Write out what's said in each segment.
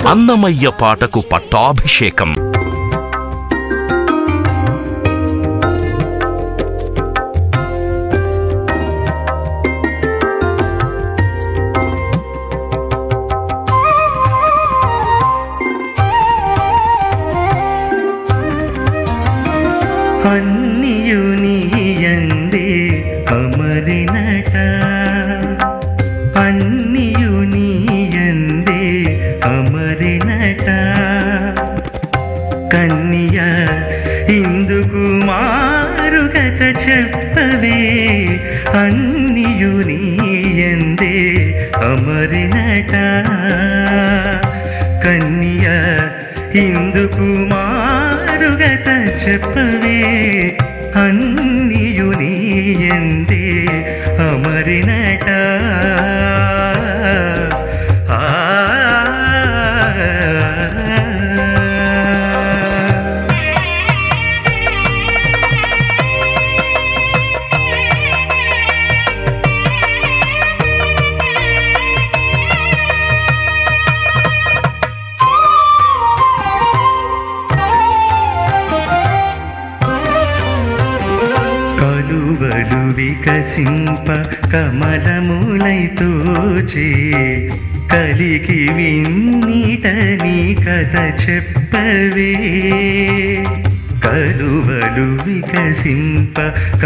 అన్నమయ్య పాటకు పట్టాభిషేకం అన్నియు నీయందే అమరినట అన్నియు నీయందే అమరినట కన్య ఇందుకు మారుగత చెప్పవే అన్నియు నీయందే అమరినట కన్య ఇందుకు మారుగత చెప్పవే అన్నియు నీయందే అమరినట ఆ కలువలు వికసింప కమలములైతోచే కలికి విన్నీట నీ కథ చెప్పవే కలువలు వికసింప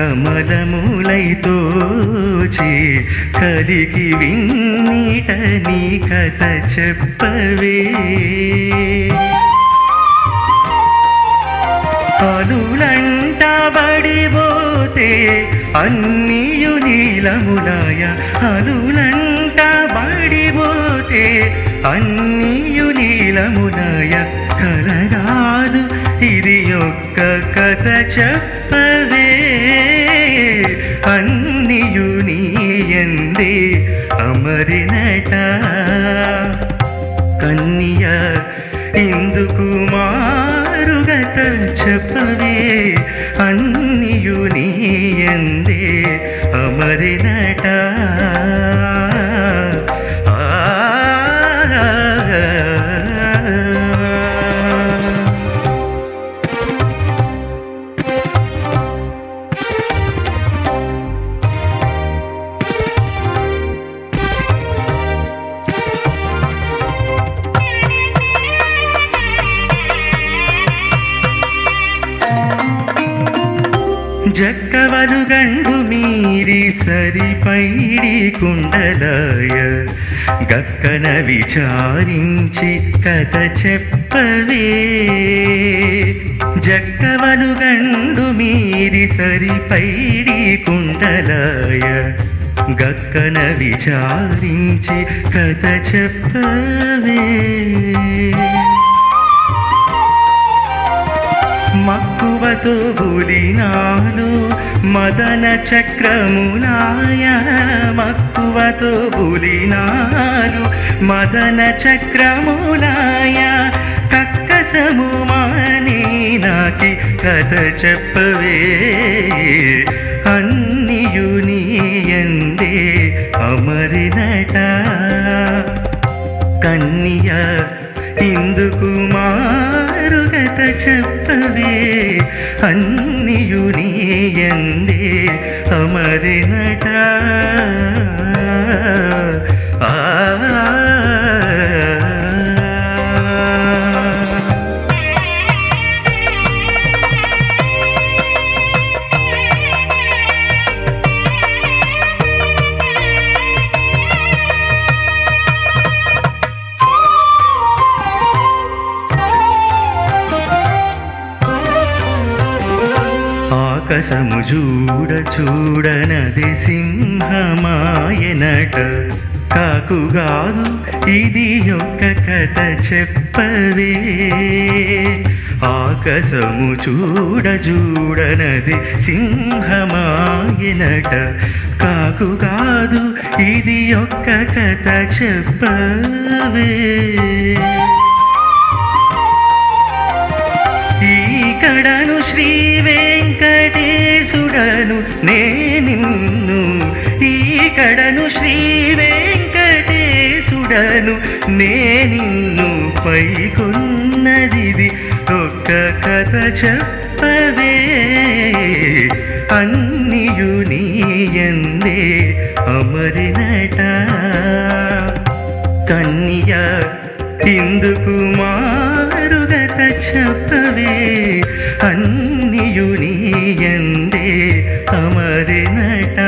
కమలములైతోచే కలికి విన్నీట నీ కథ చెప్పవే అనులంట బడిపోతే అన్నియు నీలములాయ అనులంట బడిపోతే అన్నియు నీలములాయ కలగాదు ఇది ఒక్క కథ చెప్పవే అన్నియు నీయందే అమరినట కన్య ఇందుకు మారుగత చెప్పవే అన్నియు నీయందే అమరినట ఆ జక్కవలు గండు మీరి సరిపైడి కుండలాయ గక్కన విచారించి కథ చెప్పవే జక్కవలు గండు మీరి సరిపైడి కుండలాయ గక్కన విచారించి కథ చెప్పవే మక్కువతో బులినాలు మదన చక్రములాయ మక్కువతో బులినాలు మదన చక్రములాయ కక్కసము మాని నాకి కథ చెప్పవే అన్నియు నీయందే అమరినట కన్య ఇందుకు మారుగత చెప్పవే అన్నియు నీయందే అమరినట ఆ ఆకాశము చూడ చూడనది సింహమాయనట కాకుగాదు ఇది యొక్క కథ చెప్పవే ఆకాశము చూడ చూడనది సింహమాయనట కాకుగాదు ఇది యొక్క కథ చెప్పవే ఈకడను శ్రీ వెంకటేశుడను నే నిన్ను ఈకడను శ్రీ వెంకటేశుడను చూడను నేనిన్ను పైకొన్నదిది ఒక్క కథ చెప్పవే అన్నియు నీయందే అమరినట కన్య ఇందుకు మారుగత చెప్పవే అన్నియు నీయందే అమరినట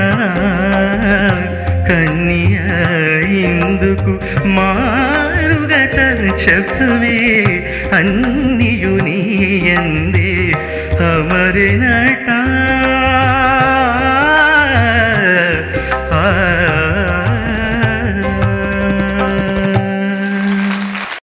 కన్య ఇందుకు మారుగత చెప్పవే అన్నియు నీయందే అమరినట